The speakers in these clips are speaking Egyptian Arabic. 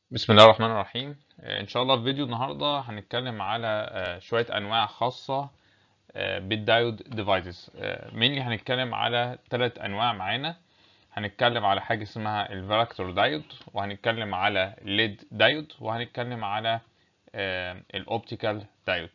بسم الله الرحمن الرحيم آه، ان شاء الله في فيديو النهارده هنتكلم على آه، شويه انواع خاصه آه، بالدايود ديفايسز مينلي هنتكلم على ثلاث انواع معانا هنتكلم على حاجه اسمها الفراكتور دايود وهنتكلم على ليد دايود وهنتكلم على الاوبتيكال دايود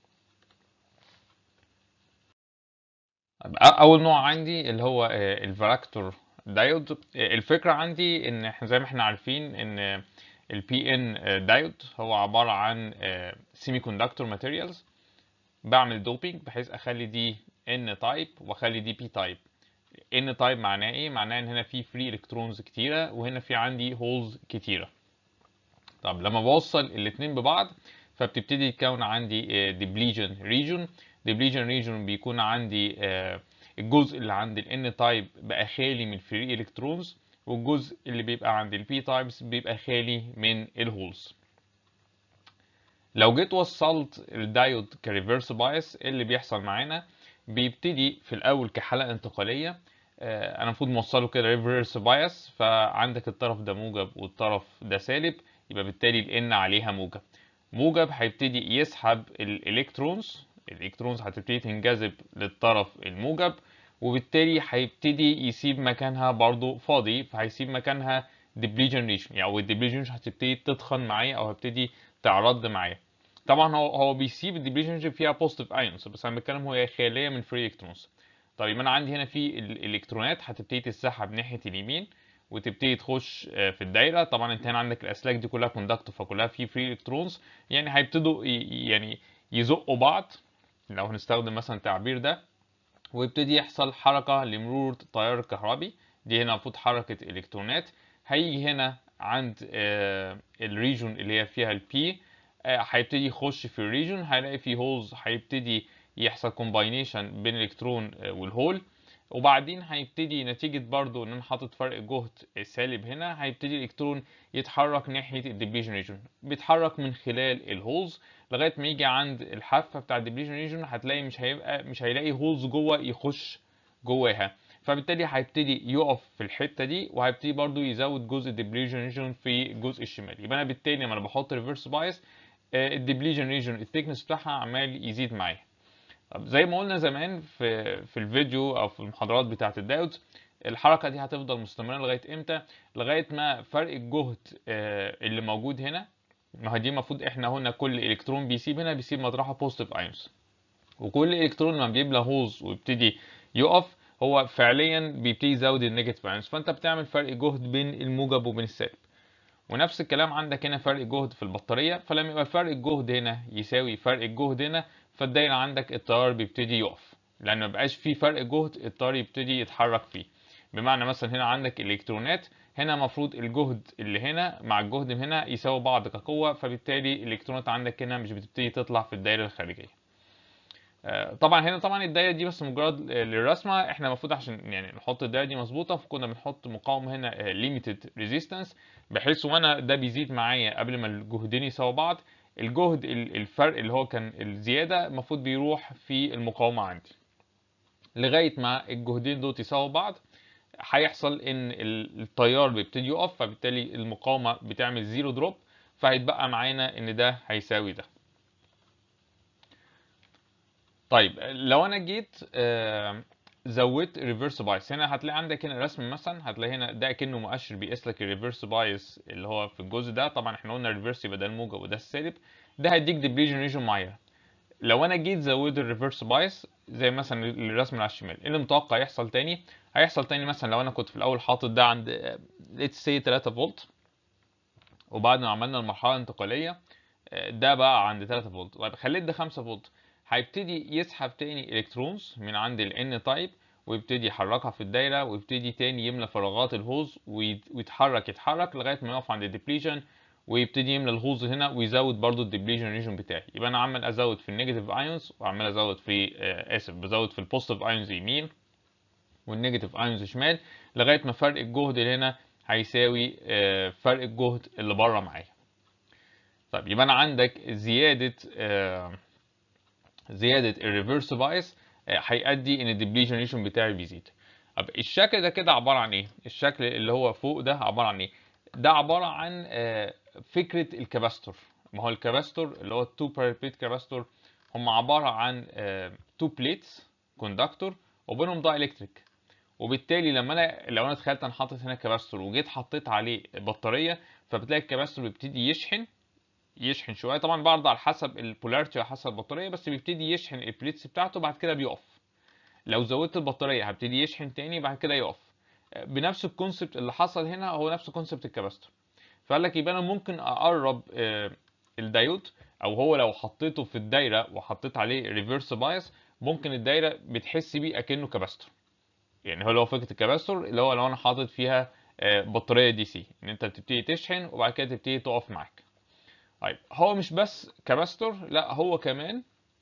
اول نوع عندي اللي هو الفراكتور دايود الفكره عندي ان احنا زي ما احنا عارفين ان البي ان دايود هو عباره عن سيمي كوندكتور ماتيريالز بعمل دوبينج بحيث اخلي دي ان تايب واخلي دي بي تايب ان تايب معناه ايه معناه ان هنا في فري الكترونز كتيره وهنا في عندي هولز كتيره طب لما بوصل الاثنين ببعض فبتبتدي يتكون عندي ديبليجن ريجون ديبليجن ريجون بيكون عندي الجزء اللي عند الان تايب بقى خالي من فري الكترونز والجزء اللي بيبقى عند البي تايبس بيبقى خالي من الهولز لو جيت وصلت الدايود كريفرس بايس اللي بيحصل معانا بيبتدي في الاول كحلقه انتقاليه انا المفروض موصله كده ريفرس بايس فعندك الطرف ده موجب والطرف ده سالب يبقى بالتالي الان عليها موجب موجب هيبتدي يسحب الالكترونز الالكترونز هتبتدي تنجذب للطرف الموجب وبالتالي هيبتدي يسيب مكانها برضو فاضي فهيسيب مكانها ديبليجن ريجن يعني الديبليجن هتبتدي تتخن معايا او هتبتدي تعرض معايا طبعا هو هو بيسيب الديبليجن فيها بوزيتيف ايونز بس انا بتكلم هو خاليه من فري الكترونز طيب انا عندي هنا في الالكترونات هتبتدي تتسحب ناحيه اليمين وتبتدي تخش في الدايره طبعا انت هنا عندك الاسلاك دي كلها كوندكتور فكلها في فري الكترونز يعني هيبتدوا يعني يزقوا بعض لو هنستخدم مثلا التعبير ده ويبتدي يحصل حركة لمرور التيار الكهربي دي هنا المفروض حركة إلكترونات هيجي هنا عند الريجون اللي هي فيها البي هيبتدي يخش في الريجون هيلاقي في هولز هيبتدي يحصل كومباينيشن بين الإلكترون والهول وبعدين هيبتدي نتيجة برضو ان انا حاطط فرق جهد سالب هنا هيبتدي الالكترون يتحرك ناحية الديبليجن ريجون بيتحرك من خلال الهولز لغاية ما يجي عند الحافة بتاع الديبليجن ريجون هتلاقي مش هيبقى مش هيلاقي هولز جوه يخش جواها فبالتالي هيبتدي يقف في الحتة دي وهيبتدي برضو يزود جزء الديبليجن ريجون في الجزء الشمالي يبقى انا بالتالي لما انا بحط ريفرس بايس الديبليجن ريجون الثيكنس بتاعها عمال يزيد معايا طب زي ما قلنا زمان في في الفيديو او في المحاضرات بتاعه الدايودز الحركه دي هتفضل مستمره لغايه امتى لغايه ما فرق الجهد اللي موجود هنا ما هو دي المفروض احنا هنا كل الكترون بيسيب هنا بيسيب مطرحه بوزيتيف ايونز وكل الكترون لما بيملى هولز ويبتدي يقف هو فعليا بيبتدي يزود النيجاتيف ايونز فانت بتعمل فرق جهد بين الموجب وبين السالب ونفس الكلام عندك هنا فرق جهد في البطاريه فلما يبقى فرق الجهد هنا يساوي فرق الجهد هنا فالدايره عندك التيار بيبتدي يقف لان ما بقاش في فرق جهد التيار يبتدي يتحرك فيه بمعنى مثلا هنا عندك الكترونات هنا المفروض الجهد اللي هنا مع الجهد من هنا يساوي بعض كقوه فبالتالي الالكترونات عندك هنا مش بتبتدي تطلع في الدايره الخارجيه طبعا هنا طبعا الدايره دي بس مجرد للرسمه احنا المفروض عشان يعني نحط الدايره دي مظبوطه فكنا بنحط مقاومه هنا ليميتد ريزيستنس بحيث وانا ده بيزيد معايا قبل ما الجهدين يساووا بعض الجهد الفرق اللي هو كان الزياده المفروض بيروح في المقاومه عندي لغايه ما الجهدين دول يساووا بعض هيحصل ان التيار بيبتدي يقف فبالتالي المقاومه بتعمل زيرو دروب فهيتبقى معانا ان ده هيساوي ده طيب لو انا جيت زودت ريفرس بايس هنا هتلاقي عندك هنا رسم مثلا هتلاقي هنا ده كأنه مؤشر بيقيس لك الريفرس بايس اللي هو في الجزء ده طبعا احنا قلنا الريفرس يبقى ده الموجب وده السالب ده هيديك ديبليجن ريجن معين لو انا جيت زودت الريفرس بايس زي مثلا الرسم اللي على الشمال ايه اللي متوقع يحصل تاني هيحصل تاني مثلا لو انا كنت في الاول حاطط ده عند ليتس سي 3 فولت وبعد ما عملنا المرحله الانتقاليه ده بقى عند 3 فولت طيب خليت ده 5 فولت هيبتدي يسحب تاني الكترونز من عند الان تايب ويبتدي يحركها في الدايره ويبتدي تاني يملى فراغات الهوز ويتحرك يتحرك لغايه ما يقف عند الديبليجن ويبتدي يملى الهوز هنا ويزود برضو الديبليجن ريجن بتاعي يبقى انا عمال ازود في النيجاتيف ايونز وعمال ازود في آه اسف بزود في البوزيتيف ايونز يمين والنيجاتيف ايونز شمال لغايه ما فرق الجهد اللي هنا هيساوي آه فرق الجهد اللي بره معايا طيب يبقى انا عندك زياده آه زياده الريفرس بايس هيؤدي ان الديبليجن ريشن بتاعي بيزيد طب الشكل ده كده عباره عن ايه الشكل اللي هو فوق ده عباره عن ايه ده عباره عن فكره الكباستور ما هو الكباستور اللي هو التو بارل بليت كباستور هم عباره عن تو بليتس كوندكتور وبينهم داي الكتريك وبالتالي لما انا لو انا تخيلت انا حاطط هنا كباستور وجيت حطيت عليه بطاريه فبتلاقي الكباستور بيبتدي يشحن يشحن شويه طبعا برضه على حسب البولاريتي وعلى حسب البطاريه بس بيبتدي يشحن البليتس بتاعته بعد كده بيقف لو زودت البطاريه هبتدي يشحن تاني بعد كده يقف بنفس الكونسبت اللي حصل هنا هو نفس كونسبت الكباستور فقال لك يبقى انا ممكن اقرب الدايود او هو لو حطيته في الدايره وحطيت عليه ريفرس بايس ممكن الدايره بتحس بيه اكنه كباستور يعني هو لو فكره الكباستور اللي هو لو انا حاطط فيها بطاريه دي سي ان انت بتبتدي تشحن وبعد كده تبتدي تقف معاك طيب هو مش بس كباستور لا هو كمان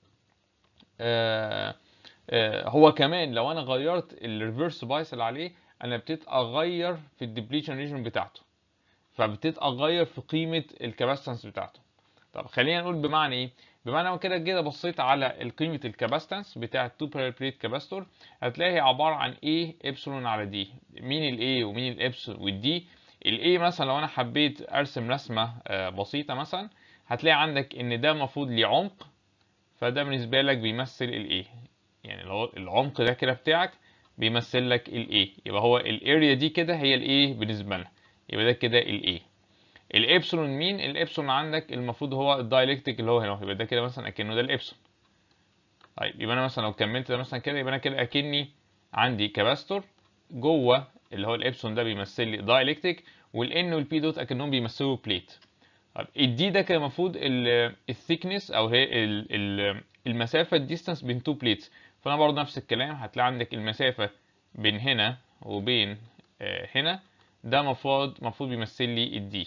آه آه هو كمان لو انا غيرت الريفرس بايس اللي عليه انا ابتديت اغير في الديبليشن ريجن بتاعته فابتديت اغير في قيمه الكاباستنس بتاعته طب خلينا نقول بمعنى ايه بمعنى لو كده كده بصيت على قيمه الكاباستنس بتاع التو بارل بليت كاباستور هتلاقي عباره عن A ابسلون على دي مين الاي ومين الابسلون والدي الاي مثلا لو انا حبيت ارسم رسمه بسيطه مثلا هتلاقي عندك ان ده المفروض ليه عمق فده بالنسبه لك بيمثل الاي يعني لو العمق ده كده بتاعك بيمثل لك الاي يبقى هو الاريا دي كده هي الاي بالنسبه لنا يبقى ده كده الاي الابسلون مين الابسلون عندك المفروض هو الدايلكتيك اللي هو هنا يبقى ده كده مثلا اكنه ده الابسلون طيب يبقى انا مثلا لو كملت ده مثلا كده يبقى انا كده اكني عندي كاباستور جوه اللي هو الابسلون ده بيمثل لي دايلكتيك والان والبي دوت اكنهم بيمثلوا بليت طيب الدي ده كان المفروض الثيكنس او هي المسافه الديستانس بين تو بليتس فانا برضه نفس الكلام هتلاقي عندك المسافه بين هنا وبين هنا ده المفروض المفروض بيمثل لي الدي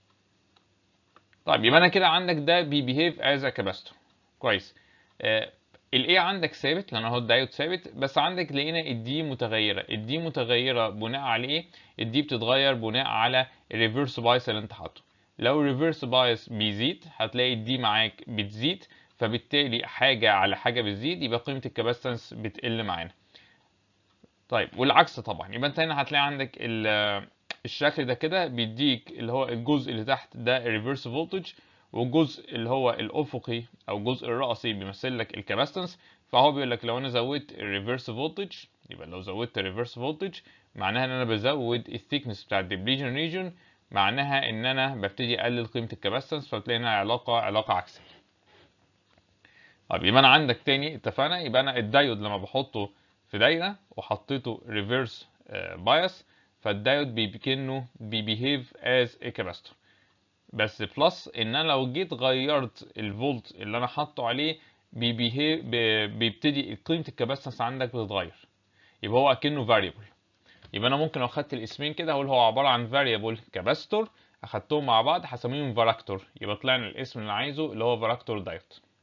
طيب يبقى انا كده عندك ده بيبيهيف از ا كاباستور كويس آه الاي عندك ثابت لان هو الدايود ثابت بس عندك لقينا الدي متغيره الدي متغيره بناء على ايه الدي بتتغير بناء على الريفرس بايس اللي انت حاطه لو الريفرس بايس بيزيد هتلاقي الدي معاك بتزيد فبالتالي حاجه على حاجه بتزيد يبقى قيمه الكاباستنس بتقل معانا طيب والعكس طبعا يبقى انت هنا هتلاقي عندك الشكل ده كده بيديك اللي هو الجزء اللي تحت ده الريفرس فولتج والجزء اللي هو الافقي او الجزء الرأسي بيمثل لك الكاباستنس فهو بيقول لك لو انا زودت الريفرس فولتج يبقى لو زودت الريفرس فولتج معناها ان انا بزود الثيكنس بتاع الديبليجن ريجن معناها ان انا ببتدي اقلل قيمه الكاباستنس فبتلاقي هنا علاقه علاقه عكسيه طيب يبقى انا عندك تاني اتفقنا يبقى انا الدايود لما بحطه في دايره وحطيته ريفرس بايس فالدايود بيكنه بيبيهيف از ا كاباستور بس بلس ان انا لو جيت غيرت الفولت اللي انا حاطه عليه بيبيهيف بيبتدي قيمه الكاباستنس عندك بتتغير يبقى هو اكنه فاريبل يبقى انا ممكن لو خدت الاسمين كده اقول هو عباره عن فاريبل كاباستور اخدتهم مع بعض هسميهم فاراكتور يبقى طلعنا الاسم اللي عايزه اللي هو فاراكتور دايود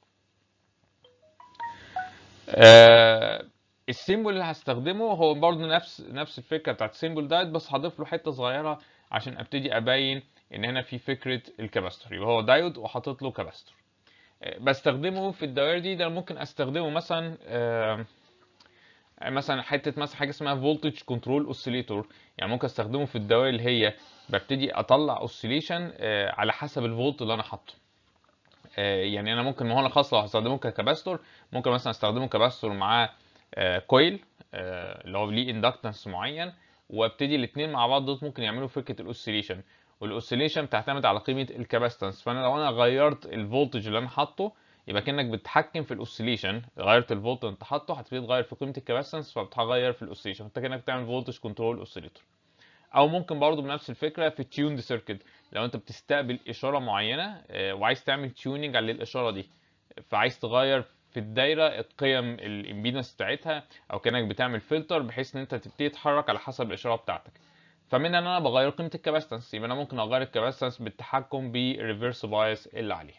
آه السيمبل اللي هستخدمه هو برضه نفس نفس الفكره بتاعت السيمبل دايت بس هضيف له حته صغيره عشان ابتدي ابين ان هنا في فكره الكاباستور يبقى هو دايود وحاطط له كاباستور بستخدمه في الدوائر دي ده ممكن استخدمه مثلا آه مثلا حته مثلا حاجه اسمها فولتج كنترول اوسيليتور يعني ممكن استخدمه في الدوائر اللي هي ببتدي اطلع اوسيليشن آه على حسب الفولت اللي انا حاطه آه يعني انا ممكن ما هو انا خاص لو هستخدمه ككاباستور ممكن مثلا استخدمه كاباستور معاه كويل اللي هو ليه اندكتنس معين وابتدي الاثنين مع بعض دول ممكن يعملوا فكره الاوسيليشن والاوسيليشن بتعتمد على قيمه الكاباستنس فانا لو انا غيرت الفولتج اللي انا حاطه يبقى كانك بتتحكم في الاوسيليشن غيرت الفولت اللي انت حاطه هتبتدي تغير في قيمه الكاباستنس فبتغير في الاوسيليشن فانت كانك بتعمل فولتج كنترول اوسيليتور او ممكن برضو بنفس الفكره في التيوند سيركت لو انت بتستقبل اشاره معينه وعايز تعمل تيوننج على الاشاره دي فعايز تغير في الدايره القيم الامبيدنس بتاعتها او كانك بتعمل فلتر بحيث ان انت تبتدي تتحرك على حسب الاشاره بتاعتك فمن ان انا بغير قيمه الكاباستنس يبقى انا ممكن اغير الكاباستنس بالتحكم بالريفرس بايس اللي عليها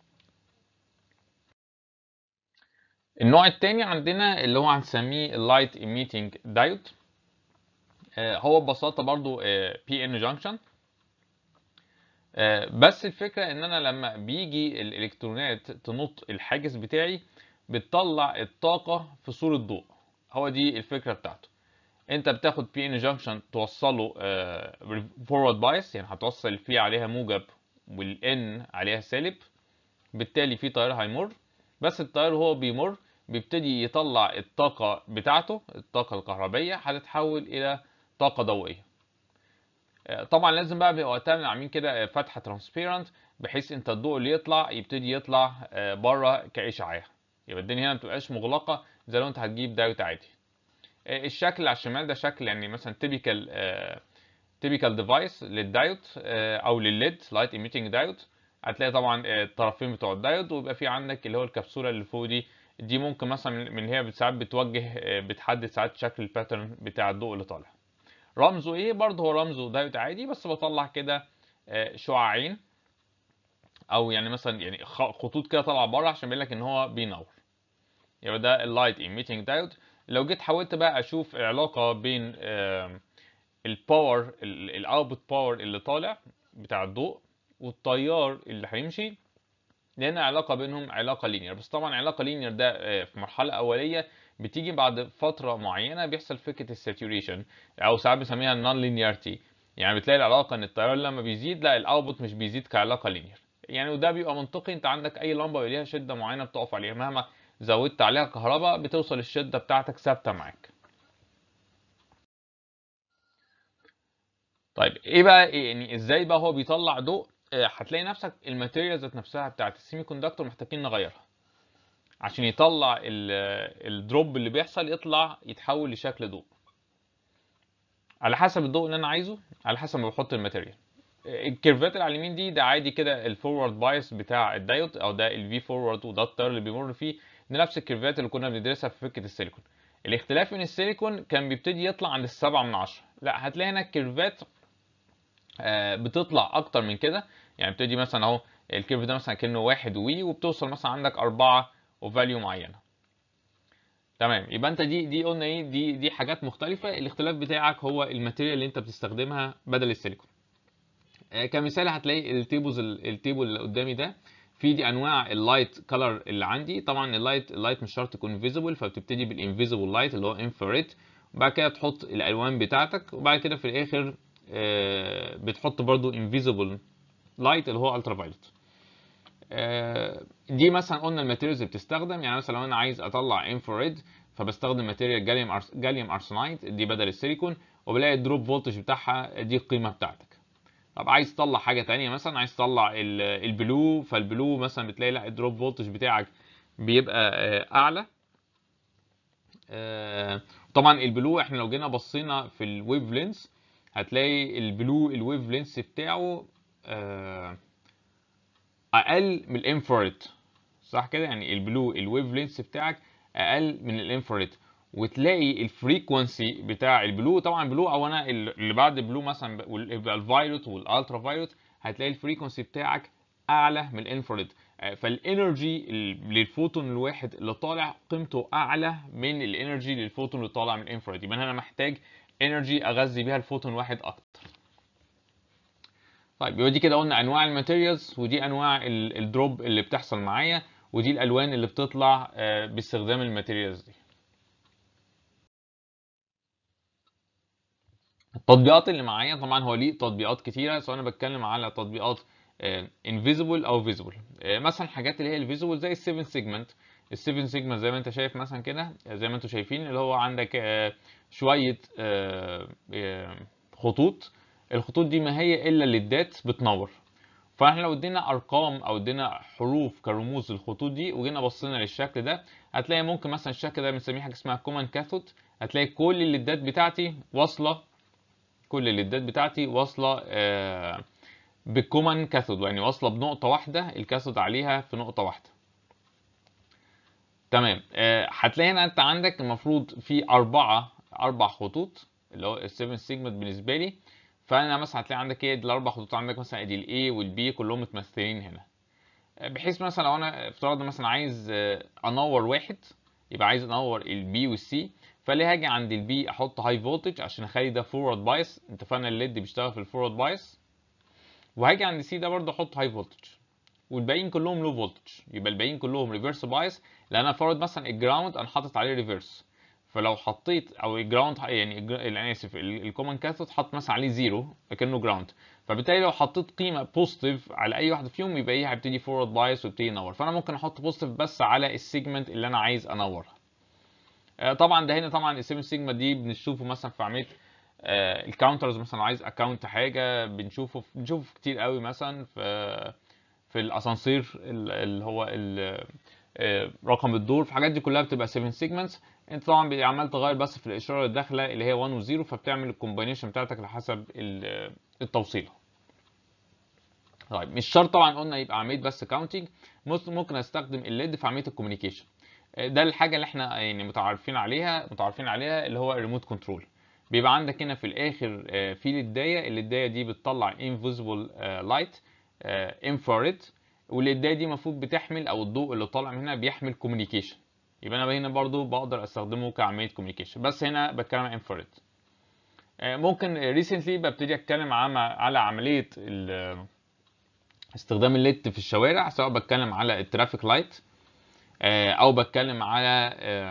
النوع الثاني عندنا اللي هو هنسميه اللايت ايميتنج دايود هو ببساطه برضو بي ان جانكشن بس الفكره ان انا لما بيجي الالكترونات تنط الحاجز بتاعي بتطلع الطاقه في صوره ضوء هو دي الفكره بتاعته انت بتاخد بي ان جانكشن توصله فورورد بايس يعني هتوصل فيه عليها موجب والان عليها سالب بالتالي في تيار هيمر بس التيار وهو بيمر بيبتدي يطلع الطاقة بتاعته الطاقة الكهربية هتتحول إلى طاقة ضوئية آه، طبعا لازم بقى بيبقى وقتها عاملين كده آه، فتحة ترانسبيرنت بحيث انت الضوء اللي يطلع يبتدي يطلع آه، بره كإشعاع يبقى الدنيا هنا ما بتبقاش مغلقة زي لو انت هتجيب دايود عادي آه، الشكل على الشمال ده شكل يعني مثلا تيبيكال تيبيكال ديفايس للدايود آه، او للليد لايت ايميتنج دايود هتلاقي طبعا آه، الطرفين بتوع الدايود ويبقى في عندك اللي هو الكبسوله اللي فوق دي دي ممكن مثلا من هي ساعات بتوجه آه، بتحدد ساعات شكل الباترن بتاع الضوء اللي طالع رمزه ايه برضه هو رمزه دايود عادي بس بطلع كده آه، شعاعين او يعني مثلا يعني خ- خطوط كده طالعه بره عشان يقول لك ان هو بينور يبقى ده اللايت ايميتنج دايود لو جيت حاولت بقى اشوف العلاقه بين آم، الباور الاوتبوت باور اللي طالع بتاع الضوء والتيار اللي هيمشي لان العلاقه بينهم علاقه لينير بس طبعا علاقه لينير ده آه، في مرحله اوليه بتيجي بعد فتره معينه بيحصل فكره الساتوريشن او ساعات بنسميها النون لينيارتي يعني بتلاقي العلاقه ان التيار لما بيزيد لا الاوتبوت مش بيزيد كعلاقه لينير يعني وده بيبقى منطقي انت عندك اي لمبه بيبقى ليها شده معينه بتقف عليها مهما زودت عليها كهرباء بتوصل الشده بتاعتك ثابته معاك طيب ايه بقى إيه يعني ازاي بقى هو بيطلع ضوء آه، هتلاقي نفسك الماتيريال ذات نفسها بتاعت السيمي كوندكتور محتاجين نغيرها عشان يطلع ال- الدروب اللي بيحصل يطلع يتحول لشكل ضوء على حسب الضوء اللي انا عايزه على حسب ما بحط الماتيريال آه، الكيرفات اللي على اليمين دي ده عادي كده الفورورد بايس بتاع الدايود او ده الفي فورورد وده التيار اللي بيمر فيه ده نفس الكيرفات اللي كنا بندرسها في فكره السيليكون الاختلاف ان السيليكون كان بيبتدي يطلع عند السبعة من عشرة لا هتلاقي هنا الكيرفات آه، بتطلع اكتر من كده يعني بتدي مثلا اهو الكيرف ده مثلا كأنه واحد وي وبتوصل مثلا عندك أربعة وفاليو معينة تمام يبقى انت دي دي قلنا ايه دي دي حاجات مختلفة الاختلاف بتاعك هو الماتيريال اللي انت بتستخدمها بدل السيليكون آه، كمثال هتلاقي التيبلز التيبل اللي قدامي ده في دي انواع اللايت كلر اللي عندي طبعا اللايت اللايت مش شرط يكون فيزيبل فبتبتدي بالانفيزيبل لايت اللي هو انفراريد وبعد كده تحط الالوان بتاعتك وبعد كده في الاخر آه، بتحط برضو انفيزيبل لايت اللي هو الترا فايلوت دي مثلا قلنا الماتيريالز اللي بتستخدم يعني مثلا لو انا عايز اطلع انفراريد فبستخدم ماتيريال جاليوم أرس... جاليوم ارسنايد دي بدل السيليكون وبلاقي الدروب فولتج بتاعها دي القيمه بتاعتك طب عايز تطلع حاجه تانية مثلا عايز تطلع ال- البلو فالبلو مثلا بتلاقي لا الدروب فولتج بتاعك بيبقى آه، اعلى آه، طبعا البلو احنا لو جينا بصينا في الويف لينس هتلاقي البلو الويف لينس بتاعه آه، اقل من الانفراريد صح كده يعني البلو الويف لينس بتاعك اقل من الانفراريد وتلاقي الفريكونسي بتاع البلو طبعا البلو او انا اللي بعد البلو مثلا وال- يبقى الفايلوت والالترا فايلوت هتلاقي الفريكونسي بتاعك اعلى من الانفراريد آه، فالانرجي ال- للفوتون الواحد اللي طالع قيمته اعلى من الانرجي للفوتون اللي طالع من الانفراريد يبقى انا محتاج انرجي اغذي بيها الفوتون واحد اكتر طيب يبقى دي كده قلنا انواع الماتيريالز ودي انواع ال- الدروب اللي بتحصل معايا ودي الالوان اللي بتطلع آه، باستخدام الماتيريالز دي التطبيقات اللي معايا طبعا هو ليه تطبيقات كتيره سواء انا بتكلم على تطبيقات انفيزبل او فيزبل مثلا حاجات اللي هي الفيزبل زي السيفن سيجمنت السيفن سيجمنت زي ما انت شايف مثلا كده زي ما انتم شايفين اللي هو عندك آه، شويه آه، آه، خطوط الخطوط دي ما هي الا الليدات بتنور فاحنا لو ادينا ارقام او ادينا حروف كرموز للخطوط دي وجينا بصينا للشكل ده هتلاقي ممكن مثلا الشكل ده بنسميه حاجه اسمها كومان كاثود هتلاقي كل الليدات بتاعتي واصله كل الليدات بتاعتي واصله آه، بالكومان كاثود يعني واصله بنقطه واحده الكاثود عليها في نقطه واحده تمام آه، هتلاقي هنا انت عندك المفروض في اربعه اربع خطوط اللي هو السيفن سيجمنت بالنسبه لي فانا مثلا هتلاقي عندك ايه الاربع خطوط عندك مثلا ادي الاي والبي كلهم متمثلين هنا آه، بحيث مثلا لو انا افترضنا مثلا عايز آه، انور واحد يبقى عايز انور البي والسي فليه هاجي عند البي احط هاي فولتج عشان اخلي ده فورورد بايس انت فاهم الليد بيشتغل في الفورورد بايس وهاجي عند سي ده برضه احط هاي فولتج والباقيين كلهم لو فولتج يبقى الباقيين كلهم ريفرس بايس لان انا فرض مثلا الجراوند انا حاطط عليه ريفرس فلو حطيت او الجراوند يعني الج- انا اسف الكومن كاثود حط مثلا عليه زيرو كانه جراوند فبالتالي لو حطيت قيمه بوزيتيف على اي واحده فيهم يبقى ايه هيبتدي فورورد بايس ويبتدي ينور فانا ممكن احط بوزيتيف بس على السيجمنت اللي انا عايز انورها آه، طبعا ده هنا طبعا السيفن سيجما دي بنشوفه مثلا في عمليه آه، الكاونترز مثلا لو عايز اكونت حاجه بنشوفه بنشوفه كتير قوي مثلا في في الاسانسير ال- اللي هو ال- آه، رقم الدور في الحاجات دي كلها بتبقى 7 سيجمنتس انت طبعا بي- عمال تغير بس في الاشاره الداخله اللي هي 1 و 0 فبتعمل الكومباينيشن بتاعتك لحسب ال- التوصيله طيب مش شرط طبعا قلنا يبقى عمليه بس كاونتنج ممكن استخدم الليد في عمليه الكوميونيكيشن ده الحاجه اللي احنا يعني متعارفين عليها متعارفين عليها اللي هو الريموت كنترول بيبقى عندك هنا في الاخر آه، في ليدايه الليدايه دي بتطلع انفيزبل لايت انفراريد والليدايه دي المفروض بتحمل او الضوء اللي طالع من هنا بيحمل كوميونيكيشن يبقى انا هنا برضو بقدر استخدمه كعمليه كوميونيكيشن بس هنا بتكلم عن انفراريد ممكن ريسنتلي ببتدي اتكلم عم- على عمليه ال- استخدام الليد في الشوارع سواء بتكلم على الترافيك لايت آه، او بتكلم على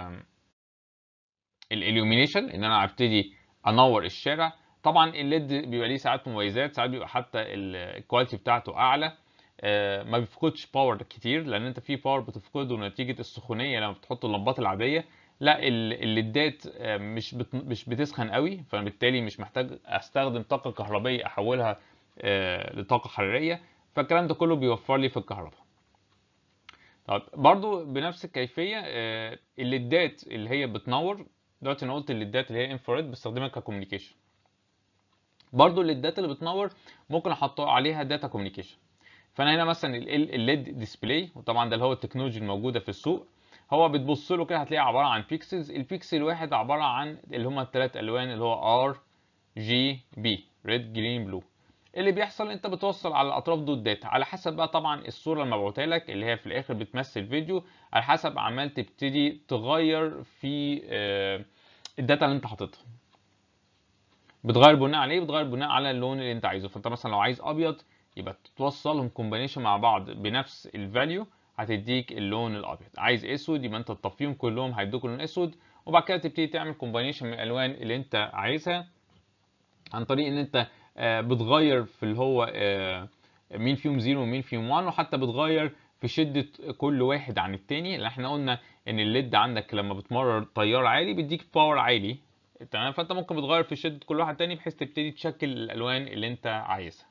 الاليومينيشن ان انا ابتدي انور الشارع طبعا الليد بيبقى ليه ساعات مميزات ساعات بيبقى حتى الكواليتي بتاعته اعلى آه، ما بيفقدش باور كتير لان انت في باور بتفقده نتيجه السخونيه لما بتحط اللمبات العاديه لا ال- الليدات آه، مش بت... مش بتسخن قوي فبالتالي مش محتاج استخدم طاقه كهربائيه احولها آه، لطاقه حراريه فالكلام ده كله بيوفر لي في الكهرباء طب برضو بنفس الكيفيه آه، الليدات اللي هي بتنور دلوقتي انا قلت الليدات اللي هي انفراريد بستخدمها ككوميونيكيشن برضو الليدات اللي بتنور ممكن احط عليها داتا كوميونيكيشن فانا هنا مثلا الليد ديسبلاي وطبعا ده اللي هو التكنولوجي الموجوده في السوق هو بتبص له كده هتلاقيه عباره عن بيكسلز البيكسل الواحد عباره عن اللي هم الثلاث الوان اللي هو ار جي بي ريد جرين بلو اللي بيحصل انت بتوصل على الاطراف دول داتا على حسب بقى طبعا الصوره المبعوثه لك اللي هي في الاخر بتمثل فيديو على حسب عمال تبتدي تغير في آه، الداتا اللي انت حاططها بتغير بناء عليه بتغير بناء على اللون اللي انت عايزه فانت مثلا لو عايز ابيض يبقى توصلهم كومبينيشن مع بعض بنفس الفاليو هتديك اللون الابيض عايز اسود يبقى انت تطفيهم كلهم هيدوك لون اسود وبعد كده تبتدي تعمل كومبينيشن من الالوان اللي انت عايزها عن طريق ان انت آه، بتغير في اللي هو آه، مين فيهم زيرو ومين فيهم 1 وحتى بتغير في شدة كل واحد عن التاني لان احنا قلنا ان الليد عندك لما بتمرر تيار عالي بيديك باور عالي تمام فانت ممكن بتغير في شدة كل واحد تاني بحيث تبتدي تشكل الالوان اللي انت عايزها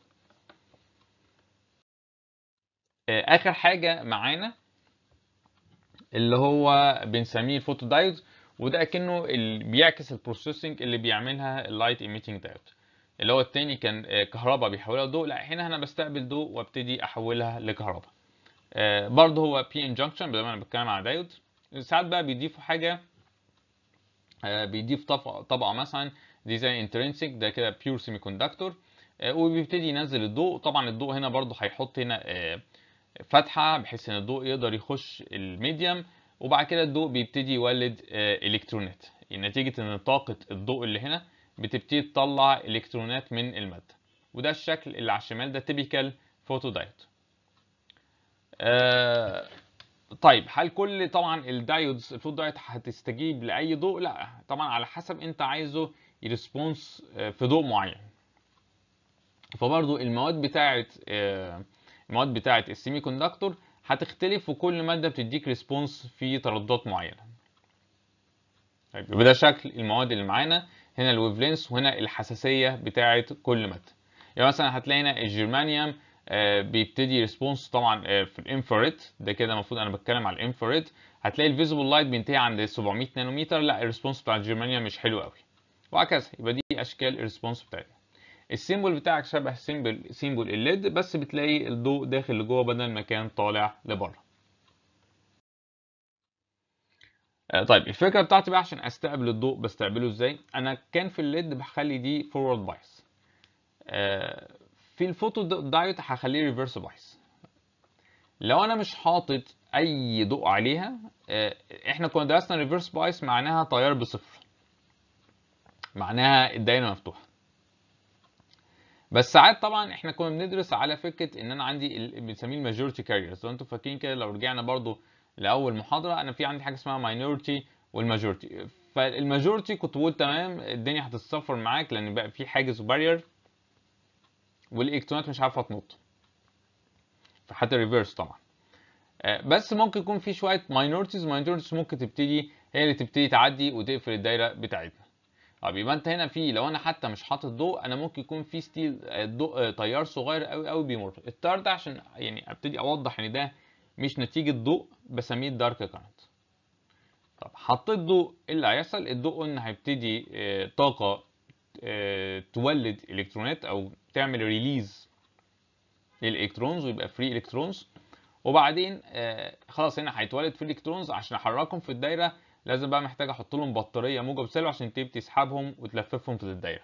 آه، اخر حاجة معانا اللي هو بنسميه الفوتو دايود وده اكنه اللي بيعكس البروسيسنج اللي بيعملها اللايت ايميتنج دايود اللي هو التاني كان آه، كهرباء بيحولها لضوء لا هنا انا بستقبل ضوء وابتدي احولها لكهرباء آه، برضه هو بي ان جانكشن بدل ما انا بتكلم على دايود ساعات بقى بيضيفوا حاجه آه، بيضيف طبقه طبقه مثلا دي زي انترنسيك ده كده بيور سيمي كوندكتور وبيبتدي ينزل الضوء طبعا الضوء هنا برضه هيحط هنا آه، فتحه بحيث ان الضوء يقدر يخش الميديم وبعد كده الضوء بيبتدي يولد آه، الكترونات نتيجه ان طاقه الضوء اللي هنا بتبتدي تطلع الكترونات من الماده وده الشكل اللي على الشمال ده تيبيكال فوتو دايود آه طيب هل كل طبعا الدايودز الفوتو دايود هتستجيب لاي ضوء لا طبعا على حسب انت عايزه يرسبونس في ضوء معين فبرضو المواد بتاعه آه، المواد بتاعه السيمي كوندكتور هتختلف وكل ماده بتديك ريسبونس في ترددات معينه طيب يبقى ده شكل المواد اللي معانا هنا الويف لينس وهنا الحساسيه بتاعه كل ماده يعني مثلا هتلاقي هنا الجرمانيوم آه، بيبتدي ريسبونس طبعا آه، في الانفراريد ده كده المفروض انا بتكلم على الانفراريد هتلاقي الفيزيبل لايت بينتهي عند 700 نانومتر لا الريسبونس بتاع الجرمانيوم مش حلو قوي وهكذا يبقى دي اشكال الريسبونس بتاعتنا السيمبل بتاعك شبه سيمبل سيمبل الليد بس بتلاقي الضوء داخل لجوه بدل ما كان طالع لبره آه، طيب الفكره بتاعتي بقى عشان استقبل الضوء بستقبله ازاي انا كان في الليد بخلي دي فورورد بايس في الفوتو دايود هخليه ريفرس بايس لو انا مش حاطط اي ضوء عليها آه، احنا كنا درسنا ريفرس بايس معناها تيار بصفر معناها الدايره مفتوحه بس ساعات طبعا احنا كنا بندرس على فكره ان انا عندي ال- بنسميه الماجورتي كاريرز لو انتوا فاكرين كده لو رجعنا برضو لاول محاضره انا في عندي حاجه اسمها ماينورتي والماجورتي فالماجورتي كنت بقول تمام الدنيا هتتصفر معاك لان بقى في حاجز وبارير والالكترونات مش عارفه تنط في حالة الريفرس طبعا آه، بس ممكن يكون في شويه ماينورتيز ماينورتيز ممكن تبتدي هي اللي تبتدي تعدي وتقفل الدايره بتاعتنا طب يبقى انت هنا في لو انا حتى مش حاطط ضوء انا ممكن يكون في ستيل آه، ضوء آه، تيار صغير قوي قوي بيمر التيار ده عشان يعني ابتدي اوضح ان ده مش نتيجه ضوء بسميه الدارك كارنت طب حطيت ضوء ايه اللي هيحصل الضوء قلنا هيبتدي آه، طاقه آه، تولد الكترونات او تعمل ريليز للالكترونز ويبقى فري الكترونز وبعدين آه، خلاص هنا هيتولد فري الكترونز عشان احركهم في الدايره لازم بقى محتاج احط لهم بطاريه موجب سالب عشان تبتدي تسحبهم وتلففهم في الدايره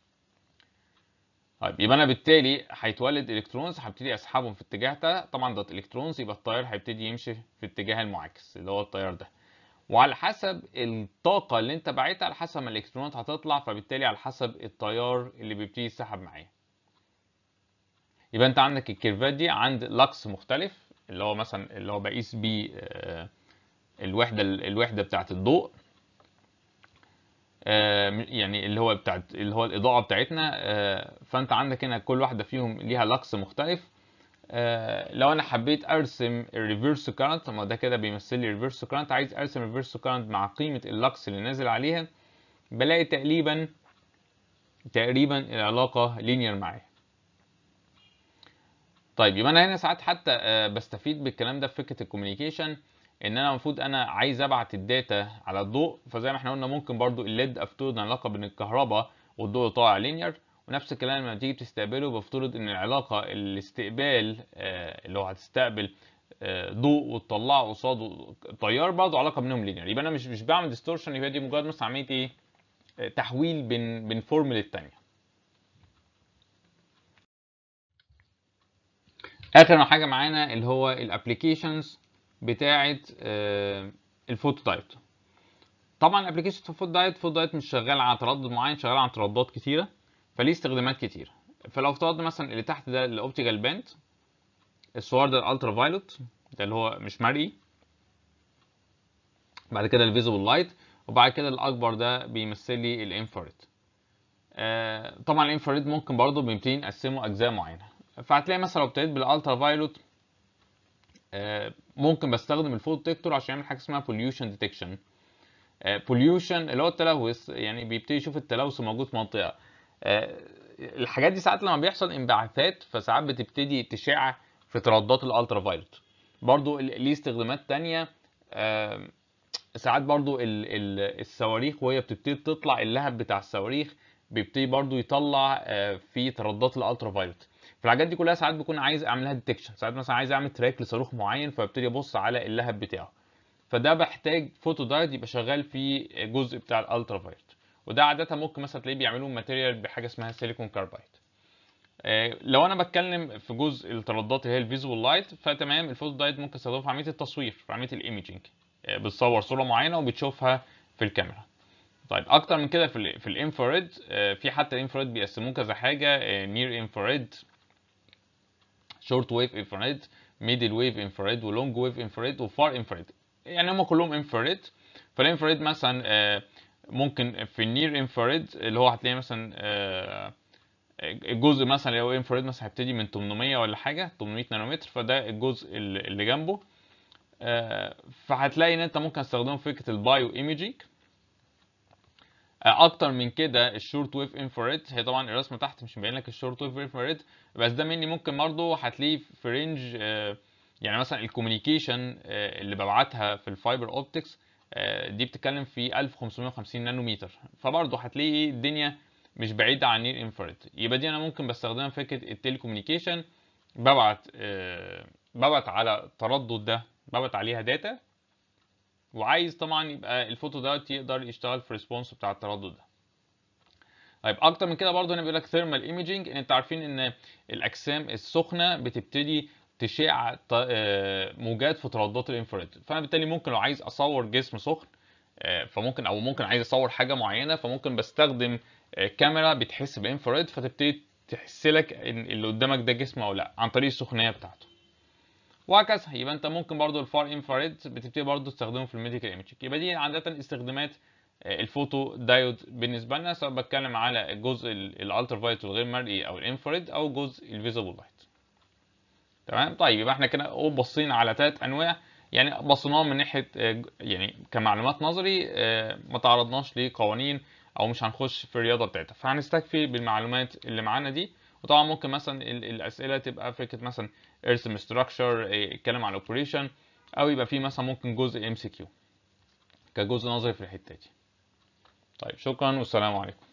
طيب يبقى انا بالتالي هيتولد الكترونز هبتدي اسحبهم في اتجاه ده طبعا ده الكترونز يبقى التيار هيبتدي يمشي في اتجاه المعاكس اللي هو التيار ده وعلى حسب الطاقة اللي انت باعتها على حسب ما الالكترونات هتطلع فبالتالي على حسب التيار اللي بيبتدي يسحب معاه يبقى انت عندك الكيرفات دي عند لكس مختلف اللي هو مثلا اللي هو بقيس بيه آه، الوحدة الوحدة بتاعة الضوء آه، يعني اللي هو بتاعت اللي هو الإضاءة بتاعتنا آه، فانت عندك هنا كل واحدة فيهم ليها لكس مختلف آه، لو انا حبيت ارسم الريفرس كارنت ما ده كده بيمثل لي الريفرس كارنت عايز ارسم الريفرس كارنت مع قيمه اللكس اللي نازل عليها بلاقي تقريبا تقريبا العلاقه لينير معايا طيب يبقى انا هنا ساعات حتى آه، بستفيد بالكلام ده في فكره الكوميونيكيشن ان انا المفروض انا عايز ابعت الداتا على الضوء فزي ما احنا قلنا ممكن برضو الليد افترض علاقه بين الكهرباء والضوء طالع لينير ونفس الكلام لما تيجي تستقبله بفترض ان العلاقه الاستقبال آه، اللي هو هتستقبل آه، ضوء وتطلعه قصاده تيار برضه علاقه بينهم لينير يبقى انا مش مش بعمل ديستورشن يبقى دي مجرد مثلا عمليه ايه آه، تحويل بين بين فورم للتانيه اخر حاجه معانا اللي هو الابلكيشنز بتاعه آه، الفوتو دايت طبعا الابلكيشن في الفوتو دايت فوتو دايت مش شغال على تردد معين شغال على ترددات كتيره فليه استخدامات كتير فلو افترضنا مثلا اللي تحت ده الاوبتيكال باند الصور ده الالترا فايلوت ده اللي هو مش مرئي بعد كده الفيزيبل لايت وبعد كده الاكبر ده بيمثل لي الانفراريد آه طبعا الانفراريد ممكن برضه بنبتدي نقسمه اجزاء معينه فهتلاقي مثلا لو ابتديت بالالترا فايلوت آه ممكن بستخدم الفوتو ديتكتور عشان يعمل حاجه اسمها بوليوشن ديتكشن بوليوشن اللي هو التلوث يعني بيبتدي يشوف التلوث موجود في منطقه آه، الحاجات دي ساعات لما بيحصل انبعاثات فساعات بتبتدي تشع في ترددات الالترا فايلوت برضو ال- ليه استخدامات تانية آم، ساعات برضو ال- ال- الصواريخ وهي بتبتدي تطلع اللهب بتاع الصواريخ بيبتدي برضو يطلع آه، في ترددات الالترا فايلوت فالحاجات دي كلها ساعات بكون عايز اعملها ديتكشن ساعات مثلا عايز اعمل تراك لصاروخ معين فببتدي ابص على اللهب بتاعه فده بحتاج فوتو دايت يبقى شغال في جزء بتاع الالترا فايلوت وده عادة ممكن مثلا تلاقيه بيعملوه ماتيريال بحاجة اسمها سيليكون كاربايد آه، لو انا بتكلم في جزء الترددات اللي هي الفيزوال لايت فتمام الفوتو دايت ممكن استخدمه في عمليه التصوير في عمليه الايميجنج آه، بتصور صوره معينه وبتشوفها في الكاميرا طيب اكتر من كده في ال في الانفراريد آه، في حتى الانفراريد بيقسموه كذا حاجه نير انفراريد شورت ويف انفراريد ميدل ويف انفراريد ولونج ويف انفراريد وفار انفراريد يعني هم كلهم انفراريد فالانفراريد مثلا آه، ممكن في النير انفراريد اللي هو هتلاقي مثلا آه، الجزء مثلا اللي هو انفراريد مثلا هيبتدي من 800 ولا حاجه 800 نانومتر فده الجزء اللي اللي جنبه آه، فهتلاقي ان انت ممكن تستخدمه في فكره البايو ايميجينج اكتر من كده الشورت ويف انفراريد هي طبعا الرسمه تحت مش مبين لك الشورت ويف انفراريد بس ده مني ممكن برضه هتلاقيه في رينج آه، يعني مثلا الكوميونيكيشن اللي ببعتها في الفايبر اوبتكس دي بتتكلم في 1550 نانومتر فبرضه هتلاقي الدنيا مش بعيدة عن نير انفراريد يبقى دي انا ممكن بستخدمها في فكرة التليكوميونيكيشن ببعت آه، ببعت على التردد ده ببعت عليها داتا وعايز طبعا يبقى الفوتو دوت يقدر يشتغل في الريسبونس بتاع التردد ده طيب اكتر من كده برضه هنا بيقول لك ثيرمال ايميجينج ان انت عارفين ان الاجسام السخنه بتبتدي تشع ط- آه، موجات في ترددات الانفراريد فانا بالتالي ممكن لو عايز اصور جسم سخن آه، فممكن او ممكن عايز اصور حاجه معينه فممكن بستخدم آه، كاميرا بتحس بالانفراريد فتبتدي تحس لك ان اللي قدامك ده جسم او لا عن طريق السخونيه بتاعته وهكذا يبقى انت ممكن برضو الفار انفراريد بتبتدي برضو تستخدمه في الميديكال ايميجنج يبقى دي عاده استخدامات الفوتو دايود بالنسبه لنا سواء بتكلم على الجزء الالترا فايلت الغير مرئي او الانفراد او جزء الفيزيبل لايت تمام طيب يبقى احنا كده بصينا على ثلاث انواع يعني بصيناهم من ناحيه يعني كمعلومات نظري ما تعرضناش لقوانين او مش هنخش في الرياضه بتاعتها فهنستكفي بالمعلومات اللي معانا دي وطبعا ممكن مثلا الاسئله تبقى فكره مثلا ارسم ستراكشر اتكلم عن الاوبريشن او يبقى في مثلا ممكن جزء ام سي كيو كجزء نظري في الحته دي طيب شكرا والسلام عليكم